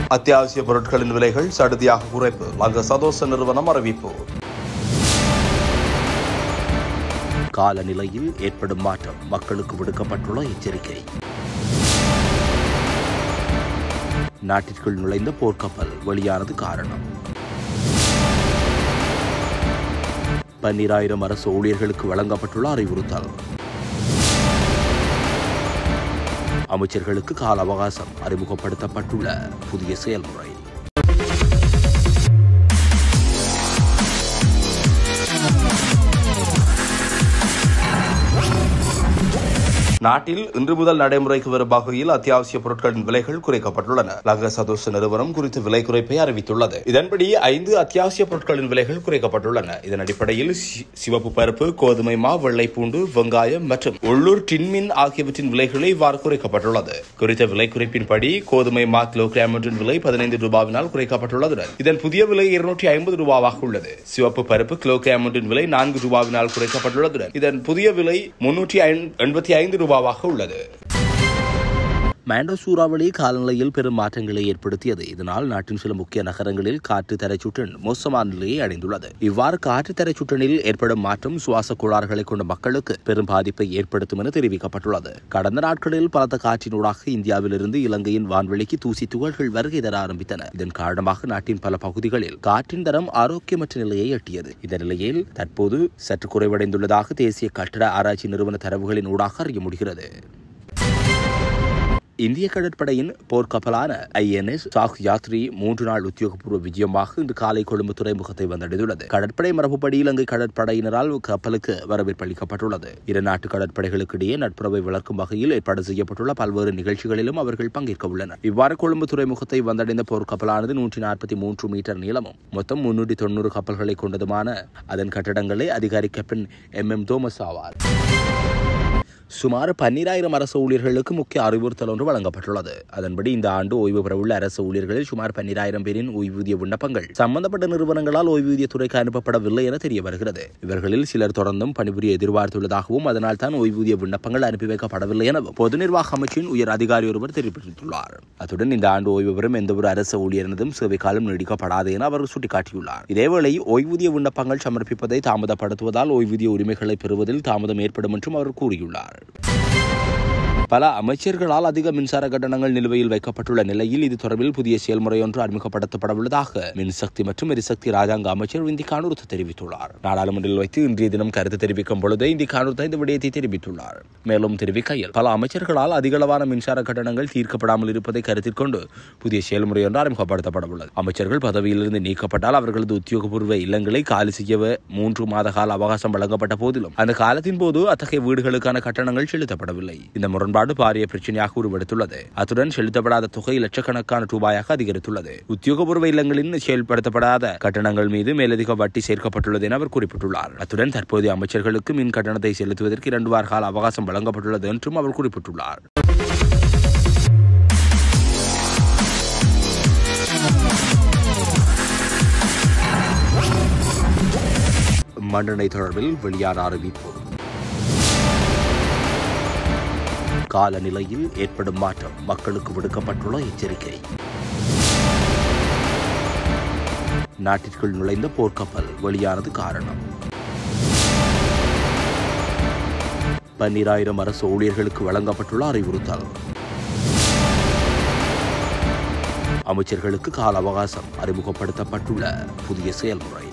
அத்தியாவசிய பொருட்களின் விலைகள் சடுதியாக குறைப்பு லங்க சதோச நிறுவனம் அறிவிப்பு காலநிலையில் ஏற்படும் மாற்றம் மக்களுக்கு விடுக்கப்பட்டுள்ள எச்சரிக்கை நாட்டிற்குள் நுழைந்த போர்க்கப்பல் வெளியானது காரணம் பன்னிராயிரம் அரசு ஊழியர்களுக்கு வழங்கப்பட்டுள்ள அறிவுறுத்தல் அமைச்சர்களுக்கு கால அவகாசம் அறிமுகப்படுத்தப்பட்டுள்ள புதிய செயல்முறை நாட்டில் இன்று முதல் நடைமுறைக்கு வரும் வகையில் அத்தியாவசிய பொருட்களின் விலைகள் குறைக்கப்பட்டுள்ளன லங்க சதோச நிறுவனம் குறித்த விலை குறைப்பை அறிவித்துள்ளது இதன்படி ஐந்து அத்தியாவசிய பொருட்களின் விலைகள் குறைக்கப்பட்டுள்ளன இதன் அடிப்படையில் சி- சிவப்பு பருப்பு கோதுமை மா வெள்ளை பூண்டு வெங்காயம் மற்றும் உள்ளூர் டின்மின் ஆகியவற்றின் விலைகளை இவ்வாறு குறைக்கப்பட்டுள்ளது குறித்த விலை குறைப்பின்படி கோதுமை மா கிலோகிராம் ஒன்றின் விலை பதினைந்து ரூபாவினால் குறைக்கப்பட்டுள்ளதுடன் இதன் புதிய விலை இருநூற்றி ஐம்பது ரூபாவாக உள்ளது சிவப்பு பருப்பு கிலோகிராம் ஒன்றின் விலை நான்கு ரூபாவினால் குறைக்கப்பட்டுள்ளதுடன் இதன் புதிய விலை முன்னூற்றி எண்பத்தி ஐந்து ரூபாவாக உள்ளது மாண்டோ சூறாவளி காலநிலையில் பெரும் மாற்றங்களை ஏற்படுத்தியது இதனால் நாட்டின் சில முக்கிய நகரங்களில் காற்று தரைச்சுற்றன் மோசமான நிலையை அடைந்துள்ளது இவ்வாறு காற்று தரைச்சுற்றனில் ஏற்படும் மாற்றம் சுவாச கோளாறுகளை கொண்ட மக்களுக்கு பெரும் பாதிப்பை ஏற்படுத்தும் என தெரிவிக்கப்பட்டுள்ளது கடந்த நாட்களில் பலத்த காற்றினூடாக இந்தியாவிலிருந்து இலங்கையின் வான்வெளிக்கு தூசி துகள்கள் வருகை தர ஆரம்பித்தன இதன் காரணமாக நாட்டின் பல பகுதிகளில் காற்றின் தரம் ஆரோக்கியமற்ற நிலையை எட்டியது இந்த நிலையில் தற்போது சற்று குறைவடைந்துள்ளதாக தேசிய கட்டட ஆராய்ச்சி நிறுவன தரவுகளின் ஊடாக அறிய முடிகிறது இந்திய கடற்படையின் போர்க்கப்பலான ஐஎன்எஸ் சாக் யாத்ரி மூன்று நாள் உத்தியோகபூர்வ விஜயமாக இன்று காலை கொழும்பு துறைமுகத்தை வந்தடைந்துள்ளது கடற்படை மரபுப்படி இலங்கை கடற்படையினரால் கப்பலுக்கு வரவேற்பு அளிக்கப்பட்டுள்ளது இரு நாட்டு கடற்படைகளுக்கு இடையே நட்புறவை வளர்க்கும் வகையில் ஏற்பாடு செய்யப்பட்டுள்ள பல்வேறு நிகழ்ச்சிகளிலும் அவர்கள் பங்கேற்க உள்ளனர் இவ்வாறு கொழும்பு துறைமுகத்தை வந்தடைந்த போர்க்கப்பலானது நூற்றி நாற்பத்தி மூன்று மீட்டர் நீளமும் மொத்தம் முன்னூற்றி தொண்ணூறு கப்பல்களை கொண்டதுமான அதன் கட்டடங்களை அதிகாரி கேப்டன் எம் எம் தோமஸ் ஆவார் சுமார் பன்னிராயிரம் அரசு ஊழியர்களுக்கு முக்கிய அறிவுறுத்தல் ஒன்று வழங்கப்பட்டுள்ளது அதன்படி இந்த ஆண்டு ஓய்வு பெறவுள்ள அரசு ஊழியர்களில் சுமார் பன்னிராயிரம் பேரின் ஓய்வூதிய விண்ணப்பங்கள் சம்பந்தப்பட்ட நிறுவனங்களால் ஓய்வூதிய துறைக்கு அனுப்பப்படவில்லை என தெரிய வருகிறது இவர்களில் சிலர் தொடர்ந்தும் பணிபுரிய எதிர்பார்த்துள்ளதாகவும் அதனால் தான் ஓய்வூதிய விண்ணப்பங்கள் அனுப்பி வைக்கப்படவில்லை எனவும் பொது நிர்வாக அமைச்சின் உயர் அதிகாரி ஒருவர் தெரிவித்துள்ளார் அத்துடன் இந்த ஆண்டு ஓய்வு பெறும் எந்தவொரு அரசு ஊழியரினதும் சேவை காலம் நீடிக்கப்படாது என அவர் சுட்டிக்காட்டியுள்ளார் இதேவேளை ஓய்வூதிய விண்ணப்பங்கள் சமர்ப்பிப்பதை தாமதப்படுத்துவதால் ஓய்வூதிய உரிமைகளை பெறுவதில் தாமதம் ஏற்படும் என்றும் அவர் கூறியுள்ளார் பல அமைச்சர்களால் அதிக மின்சார கட்டணங்கள் நிலுவையில் வைக்கப்பட்டுள்ள நிலையில் இது தொடர்பில் புதிய செயல்முறை ஒன்று அறிமுகப்படுத்தப்படவுள்ளதாக மின்சக்தி மற்றும் எரிசக்தி ராஜாங்க அமைச்சர் இந்தி கானூர்த்து தெரிவித்துள்ளார் நாடாளுமன்றில் வைத்து இன்றைய தினம் கருத்து தெரிவிக்கும் பொழுது இந்தி கானூர்த்த இந்த விடயத்தை தெரிவித்துள்ளார் மேலும் தெரிவிக்கையில் பல அமைச்சர்களால் அதிகளவான மின்சார கட்டணங்கள் தீர்க்கப்படாமல் இருப்பதை கருத்தில் கொண்டு புதிய செயல்முறை ஒன்று அறிமுகப்படுத்தப்பட உள்ளது அமைச்சர்கள் பதவியிலிருந்து நீக்கப்பட்டால் அவர்களது உத்தியோகபூர்வ இல்லங்களை காலி செய்ய மூன்று மாத கால அவகாசம் வழங்கப்பட்ட போதிலும் அந்த காலத்தின் போது அத்தகைய வீடுகளுக்கான கட்டணங்கள் செலுத்தப்படவில்லை இந்த முரண்பாடு பாரிய பிரச்சனையாக உருவெடுத்துள்ளது அத்துடன் செலுத்தப்படாத தொகை லட்சக்கணக்கான ரூபாயாக அதிகரித்துள்ளது உத்தியோகபூர்வ இல்லங்களின் செயல்படுத்தப்படாத கட்டணங்கள் மீது மேலதிக வட்டி சேர்க்கப்பட்டுள்ளது என அவர் குறிப்பிட்டுள்ளார் அத்துடன் தற்போதைய அமைச்சர்களுக்கு மின் கட்டணத்தை செலுத்துவதற்கு இரண்டு வார கால அவகாசம் வழங்கப்பட்டுள்ளது என்றும் அவர் குறிப்பிட்டுள்ளார் மண்டனை தொடர்பில் வெளியான அறிவிப்பு காலநிலையில் ஏற்படும் மாற்றம் மக்களுக்கு விடுக்கப்பட்டுள்ள எச்சரிக்கை நாட்டிற்குள் நுழைந்த போர்க்கப்பல் வெளியானது காரணம் பன்னிராயிரம் அரசு ஊழியர்களுக்கு வழங்கப்பட்டுள்ள அறிவுறுத்தல் அமைச்சர்களுக்கு கால அவகாசம் அறிமுகப்படுத்தப்பட்டுள்ள புதிய செயல்முறை